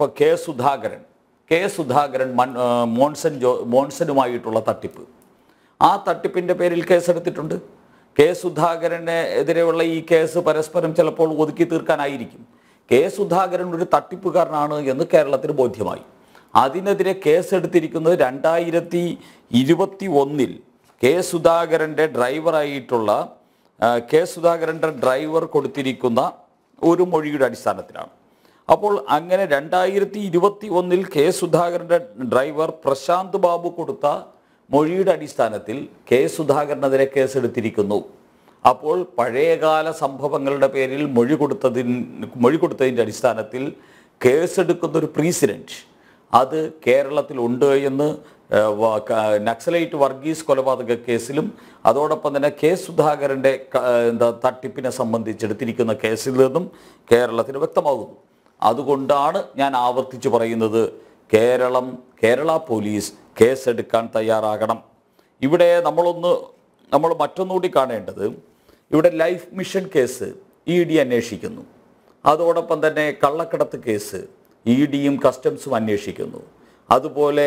ഇപ്പോൾ K Sudhakaran K Sudhakaran മൻ ആ, മോൺസൺ ജോ മോൺസനുമായിട്ടുള്ള തട്ടിപ്പ് ആ തട്ടിപ്പിൻ്റെ പേരിൽ കേസെടുത്തിട്ടുണ്ട് കെ സുധാകരന് എതിരെയുള്ള ഈ കേസ് പരസ്പരം ചിലപ്പോൾ ഒതുക്കി തീർക്കാനായിരിക്കും കെ സുധാകരൻ ഒരു തട്ടിപ്പുകാരനാണ് എന്ന് കേരളത്തിന് ബോധ്യമായി അതിനെതിരെ കേസെടുത്തിരിക്കുന്നത് രണ്ടായിരത്തി ഇരുപത്തി ഒന്നിൽ കെ സുധാകരൻ്റെ ഡ്രൈവറായിട്ടുള്ള ആ, കെ സുധാകരൻ്റെ ഡ്രൈവർ കൊടുത്തിരിക്കുന്ന ഒരു മൊഴിയുടെ അടിസ്ഥാനത്തിലാണ് അപ്പോൾ അങ്ങനെ രണ്ടായിരത്തി ഇരുപത്തി ഒന്നിൽ കെ സുധാകരൻ്റെ ഡ്രൈവർ പ്രശാന്ത് ബാബു കൊടുത്ത മൊഴിയുടെ അടിസ്ഥാനത്തിൽ കെ സുധാകരനെതിരെ കേസെടുത്തിരിക്കുന്നു അപ്പോൾ പഴയകാല സംഭവങ്ങളുടെ പേരിൽ മൊഴി കൊടുത്തതിന് മൊഴി കൊടുത്തതിൻ്റെ അടിസ്ഥാനത്തിൽ കേസെടുക്കുന്ന ഒരു പ്രസിഡന്റ് അത് കേരളത്തിലുണ്ട് എന്ന് ഏഹ്, വ- ക- നക്സലൈറ്റ് വർഗീസ് കൊലപാതക കേസിലും അതോടൊപ്പം തന്നെ കെ സുധാകരൻ്റെ ക- എന്താ തട്ടിപ്പിനെ സംബന്ധിച്ചെടുത്തിരിക്കുന്ന കേസിൽ നിന്നും കേരളത്തിന് വ്യക്തമാകുന്നു അതുകൊണ്ടാണ് ഞാൻ ആവർത്തിച്ച് പറയുന്നത് കേരളം കേരള പോലീസ് കേസെടുക്കാൻ തയ്യാറാകണം ഇവിടെ നമ്മളൊന്ന് നമ്മൾ മറ്റൊന്നുകൂടി കാണേണ്ടത് ഇവിടെ life mission case E D അന്വേഷിക്കുന്നു അതോടൊപ്പം തന്നെ കള്ളക്കടത്ത് കേസ് ഇ ഡിയും കസ്റ്റംസും അന്വേഷിക്കുന്നു അതുപോലെ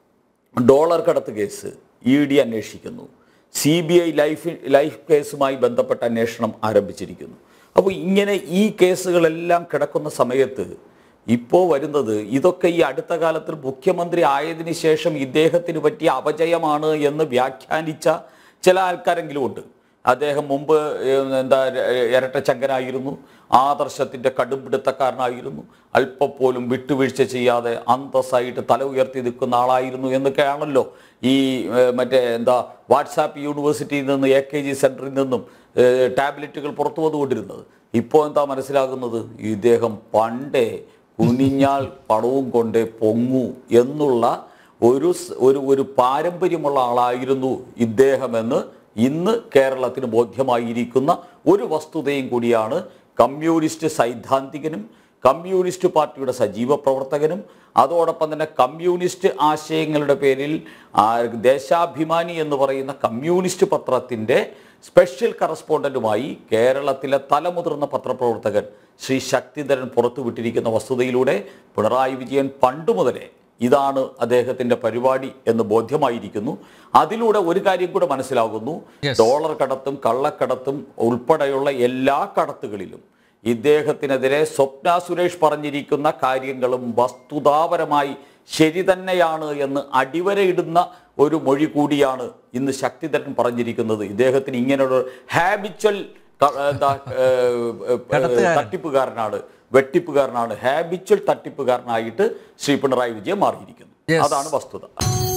ഡോളർ കടത്ത് കേസ് ഇ ഡി അന്വേഷിക്കുന്നു C B I life life കേസുമായി ബന്ധപ്പെട്ട അന്വേഷണം ആരംഭിച്ചിരിക്കുന്നു അപ്പോൾ ഇങ്ങനെ ഈ കേസുകളെല്ലാം കിടക്കുന്ന സമയത്ത് ഇപ്പോൾ വരുന്നത് ഇതൊക്കെ ഈ അടുത്ത കാലത്തിൽ മുഖ്യമന്ത്രി ആയതിനു ശേഷം ഇദ്ദേഹത്തിന് പറ്റിയ അപജയമാണ് എന്ന് വ്യാഖ്യാനിച്ച ചില ആൾക്കാരെങ്കിലും ഉണ്ട് അദ്ദേഹം മുമ്പ് ഏഹ്, എന്താ ഏഹ്, ഇരട്ടച്ചങ്കനായിരുന്നു ആദർശത്തിൻ്റെ കടുംപിടുത്തക്കാരനായിരുന്നു അല്പം പോലും വിട്ടുവീഴ്ച ചെയ്യാതെ അന്തസ്സായിട്ട് തല ഉയർത്തി നിൽക്കുന്ന ആളായിരുന്നു എന്നൊക്കെയാണല്ലോ ഈ ഏഹ്, മറ്റേ എന്താ വാട്സാപ്പ് യൂണിവേഴ്സിറ്റിയിൽ നിന്ന് എ കെ ജി സെൻറ്ററിൽ നിന്നും ഏഹ്, ടാബ്ലറ്റുകൾ പുറത്തു വന്നുകൊണ്ടിരുന്നത് ഇപ്പോൾ എന്താ മനസ്സിലാകുന്നത് ഇദ്ദേഹം പണ്ടേ കുനിഞ്ഞാൽ പണവും കൊണ്ടേ പൊങ്ങൂ എന്നുള്ള ഒരു സ്- ഒരു ഒരു പാരമ്പര്യമുള്ള ആളായിരുന്നു ഇദ്ദേഹമെന്ന് ഇന്ന് കേരളത്തിന് ബോധ്യമായിരിക്കുന്ന ഒരു വസ്തുതയും കൂടിയാണ് കമ്മ്യൂണിസ്റ്റ് സൈദ്ധാന്തികനും കമ്മ്യൂണിസ്റ്റ് പാർട്ടിയുടെ സജീവ പ്രവർത്തകനും അതോടൊപ്പം തന്നെ കമ്മ്യൂണിസ്റ്റ് ആശയങ്ങളുടെ പേരിൽ ആ, ദേശാഭിമാനി എന്ന് പറയുന്ന കമ്മ്യൂണിസ്റ്റ് പത്രത്തിൻ്റെ സ്പെഷ്യൽ കറസ്പോണ്ടന്റുമായി കേരളത്തിലെ തലമുതിർന്ന പത്രപ്രവർത്തകൻ ശ്രീ ശക്തിധരൻ പുറത്തുവിട്ടിരിക്കുന്ന വസ്തുതയിലൂടെ പിണറായി വിജയൻ പണ്ടു മുതലേ ഇതാണ് അദ്ദേഹത്തിന്റെ പരിപാടി എന്ന് ബോധ്യമായിരിക്കുന്നു അതിലൂടെ ഒരു കാര്യം കൂടെ മനസ്സിലാകുന്നു Yes. ഡോളർ കടത്തും കള്ളക്കടത്തും ഉൾപ്പെടെയുള്ള എല്ലാ കടത്തുകളിലും ഇദ്ദേഹത്തിനെതിരെ സ്വപ്ന സുരേഷ് പറഞ്ഞിരിക്കുന്ന കാര്യങ്ങളും വസ്തുതാപരമായി ശരി തന്നെയാണ് എന്ന് അടിവരയിടുന്ന ഒരു മൊഴി കൂടിയാണ് ഇന്ന് ശക്തിധരൻ പറഞ്ഞിരിക്കുന്നത് ഇദ്ദേഹത്തിന് ഇങ്ങനെയുള്ള ഹാബിച്വൽ എന്താ ഏഹ്, ഏഹ്, കടത്തുകാരൻ. തട്ടിപ്പുകാരനാണ് വെട്ടിപ്പുകാരനാണ് ഹാബിച്വൽ തട്ടിപ്പുകാരനായിട്ട് ശ്രീ പിണറായി വിജയൻ മാറിയിരിക്കുന്നു Yes. അതാണ് വസ്തുത